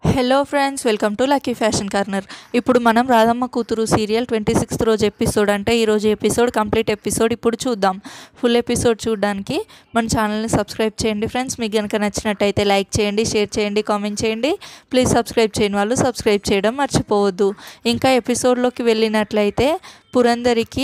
hello friends welcome to lucky fashion corner ఇప్పుడు మనం Radhamma Kuthuru serial twenty sixth రోజు episode అంటే ఈరోజు ఎపిసోడ్ కంప్లీట్ ఎపిసోడ్ ఇప్పుడు చూద్దాం ఫుల్ ఎపిసోడ్ చూడడానికి మన ఛానల్ని సబ్స్క్రైబ్ చేయండి ఫ్రెండ్స్ మీకు కనుక నచ్చినట్టయితే లైక్ చేయండి షేర్ చేయండి కామెంట్ చేయండి ప్లీజ్ సబ్స్క్రైబ్ చేయని వాళ్ళు సబ్స్క్రైబ్ చేయడం మర్చిపోవద్దు ఇంకా ఎపిసోడ్లోకి వెళ్ళినట్లయితే పురందరికి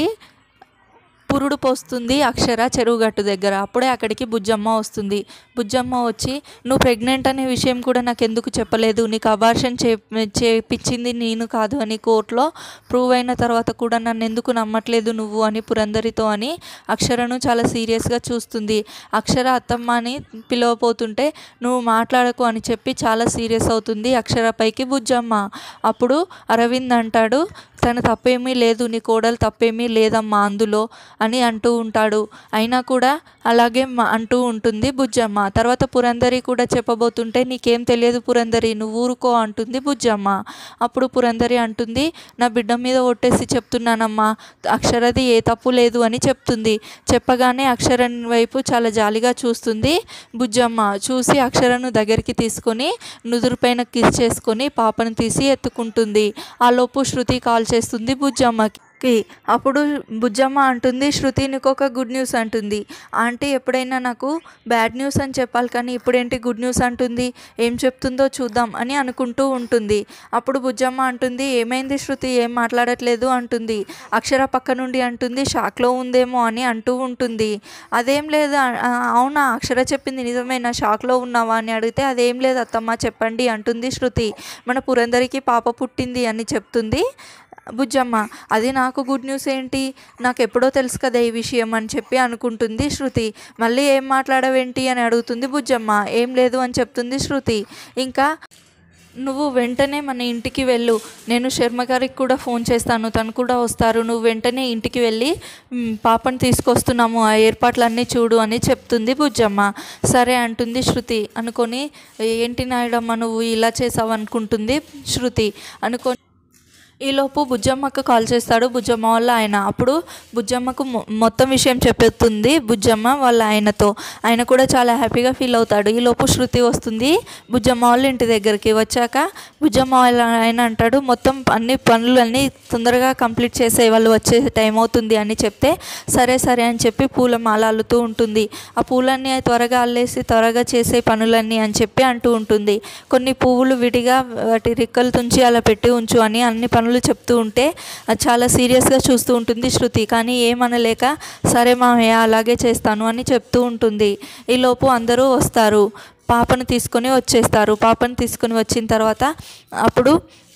పురుడు పోస్తుంది అక్షర చెరువుగట్టు దగ్గర అప్పుడే అక్కడికి బుజ్జమ్మ వస్తుంది బుజ్జమ్మ వచ్చి నువ్వు ప్రెగ్నెంట్ అనే విషయం కూడా నాకు ఎందుకు చెప్పలేదు నీకు అబార్షన్ చే చేపించింది నేను కాదు అని కోర్టులో ప్రూవ్ అయిన తర్వాత కూడా నన్ను ఎందుకు నమ్మట్లేదు నువ్వు అని పురందరితో అని అక్షరను చాలా సీరియస్గా చూస్తుంది అక్షర అత్తమ్మ అని పిలవపోతుంటే నువ్వు మాట్లాడకు అని చెప్పి చాలా సీరియస్ అవుతుంది అక్షర పైకి బుజ్జమ్మ అప్పుడు అరవింద్ అంటాడు తన తప్పేమీ లేదు నీ కోడలు తప్పేమీ లేదమ్మా అందులో అని అంటూ ఉంటాడు అయినా కూడా అలాగే మ- అంటూ ఉంటుంది బుజ్జమ్మ తర్వాత పురందరి కూడా చెప్పబోతుంటే నీకేం తెలియదు పురందరి నువ్వు ఊరుకో అంటుంది బుజ్జమ్మ అప్పుడు పురందరి అంటుంది నా బిడ్డ మీద ఒట్టేసి చెప్తున్నానమ్మా అక్షరది ఏ తప్పు లేదు అని చెప్తుంది చెప్పగానే అక్షర వైపు చాలా జాలిగా చూస్తుంది బుజ్జమ్మ చూసి అక్షరను దగ్గరికి తీసుకొని నుదురుపైన కిస్ చేసుకొని పాపను తీసి ఎత్తుకుంటుంది ఆ లోపు శృతి కాల్ చేస్తుంది బుజ్జమ్మకి అప్పుడు బుజ్జమ్మ అంటుంది శృతి నీకు ఒక గుడ్ న్యూస్ అంటుంది ఆంటీ ఎప్పుడైనా నాకు బ్యాడ్ న్యూస్ అని చెప్పాలి కానీ ఇప్పుడేంటి గుడ్ న్యూస్ అంటుంది ఏం చెప్తుందో చూద్దాం అని అనుకుంటూ ఉంటుంది అప్పుడు బుజ్జమ్మ అంటుంది ఏమైంది శృతి ఏం మాట్లాడట్లేదు అంటుంది అక్షర పక్క నుండి అంటుంది షాక్లో ఉందేమో అని అంటూ ఉంటుంది అదేం లేదు ఆ- ఆ, అవునా అక్షర చెప్పింది నిజమేనా షాక్లో ఉన్నావా అని అడిగితే అదేం లేదు అత్తమ్మ చెప్పండి అంటుంది శృతి మన పురందరికి పాప పుట్టింది అని చెప్తుంది బుజ్జమ్మ అది నాకు గుడ్ న్యూస్ ఏంటి నాకు ఎప్పుడో తెలుసు కదా ఈ విషయం అని చెప్పి అనుకుంటుంది శృతి మళ్ళీ ఏం మాట్లాడవేంటి అని అడుగుతుంది బుజ్జమ్మ ఏం లేదు అని చెప్తుంది శృతి ఇంకా నువ్వు వెంటనే మన ఇంటికి వెళ్ళు నేను శర్మ గారికి కూడా ఫోన్ చేస్తాను తను కూడా వస్తారు నువ్వు వెంటనే ఇంటికి వెళ్ళి "మ్, పాపని తీసుకొస్తున్నాము ఆ ఏర్పాట్లన్నీ చూడు అని చెప్తుంది బుజ్జమ్మ సరే అంటుంది శృతి అనుకొని ఏంటి నాయుడమ్మ నువ్వు ఇలా చేసావు అనుకుంటుంది శృతి అనుకొని ఈలోపు బుజ్జమ్మకు కాల్ చేస్తాడు బుజ్జమ్మ వాళ్ళ ఆయన అప్పుడు బుజ్జమ్మకు మొ- మొత్తం విషయం చెప్తుంది బుజ్జమ్మ వాళ్ళ ఆయనతో ఆయన కూడా చాలా హ్యాపీగా ఫీల్ అవుతాడు ఈలోపు శృతి వస్తుంది బుజ్జమ్మ వాళ్ళ ఇంటి దగ్గరికి వచ్చాక బుజ్జమ్మ వాళ్ళ ఆయన అంటాడు మొత్తం అన్ని పనులన్నీ తొందరగా కంప్లీట్ చేసే వాళ్ళు వచ్చే టైం అవుతుంది అని చెప్తే సరే సరే అని చెప్పి పూల మాల అల్లుతూ ఉంటుంది ఆ పూలన్నీ త్వరగా అల్లేసి త్వరగా చేసే పనులన్నీ అని చెప్పి అంటూ ఉంటుంది కొన్ని పువ్వులు విడిగా వాటి రిక్కలు తుంచి అలా పెట్టి ఉంచు అని అన్ని పనులు చెప్తూ ఉంటే అది చాలా సీరియస్గా చూస్తూ ఉంటుంది శృతి కానీ ఏమనలేక సరే మామయ్య అలాగే చేస్తాను అని చెప్తూ ఉంటుంది ఈలోపు అందరూ వస్తారు పాపను తీసుకొని వచ్చేస్తారు పాపను తీసుకొని వచ్చిన తర్వాత అప్పుడు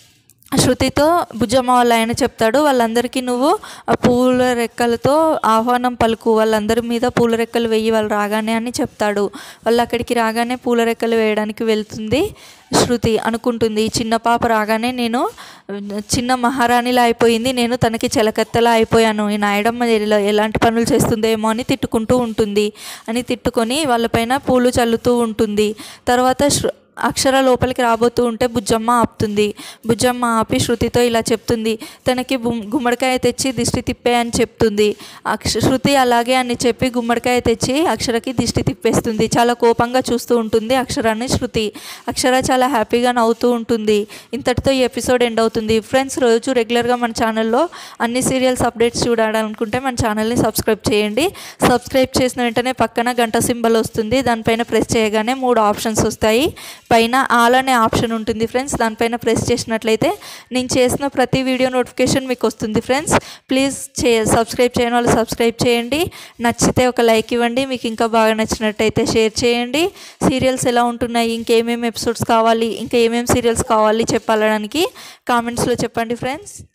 శృతితో భుజమ్మ వాళ్ళ ఆయన చెప్తాడు వాళ్ళందరికీ నువ్వు ఆ పూల రెక్కలతో ఆహ్వానం పలుకు వాళ్ళందరి మీద పూల రెక్కలు వెయ్యి వాళ్ళు రాగానే అని చెప్తాడు వాళ్ళు అక్కడికి రాగానే పూల రెక్కలు వేయడానికి వెళ్తుంది శృతి అనుకుంటుంది ఈ చిన్న పాప రాగానే నేను చిన్న మహారాణిలా అయిపోయింది నేను తనకి చెలకత్తలా అయిపోయాను ఈ నాయడమ్మ ఎలా- ఎలాంటి పనులు చేస్తుందేమో అని తిట్టుకుంటూ ఉంటుంది అని తిట్టుకొని వాళ్ళపైన పూలు చల్లుతూ ఉంటుంది తర్వాత శృ అక్షర లోపలికి రాబోతూ ఉంటే బుజ్జమ్మ ఆపుతుంది బుజ్జమ్మ ఆపి శృతితో ఇలా చెప్తుంది తనకి బుమ్- గుమ్మడికాయ తెచ్చి దిష్టి తిప్పే అని చెప్తుంది అక్ష శృతి అలాగే అని చెప్పి గుమ్మడికాయ తెచ్చి అక్షరకి దిష్టి తిప్పేస్తుంది చాలా కోపంగా చూస్తూ ఉంటుంది అక్షరాన్ని శృతి అక్షర చాలా హ్యాపీగా నవ్వుతూ ఉంటుంది ఇంతటితో ఈ ఎపిసోడ్ ఎండ్ అవుతుంది ఫ్రెండ్స్ రోజు రెగ్యులర్గా మన ఛానల్లో అన్ని సీరియల్స్ అప్డేట్స్ చూడాలనుకుంటే మన ఛానల్ని సబ్స్క్రైబ్ చేయండి సబ్స్క్రైబ్ చేసిన వెంటనే పక్కన గంట సింబల్ వస్తుంది దానిపైన ప్రెస్ చేయగానే మూడు ఆప్షన్స్ వస్తాయి పైన ఆల్ అనే ఆప్షన్ ఉంటుంది ఫ్రెండ్స్ దానిపైన ప్రెస్ చేసినట్లయితే నేను చేసిన ప్రతి వీడియో నోటిఫికేషన్ మీకు వస్తుంది ఫ్రెండ్స్ ప్లీజ్ చే సబ్స్క్రైబ్ చేయని వాళ్ళు సబ్స్క్రైబ్ చేయండి నచ్చితే ఒక లైక్ ఇవ్వండి మీకు ఇంకా బాగా నచ్చినట్టయితే షేర్ చేయండి సీరియల్స్ ఎలా ఉంటున్నాయి ఇంకేమేమి ఎపిసోడ్స్ కావాలి ఇంకా ఏమేమి సీరియల్స్ కావాలి చెప్పాలడానికి కామెంట్స్లో చెప్పండి ఫ్రెండ్స్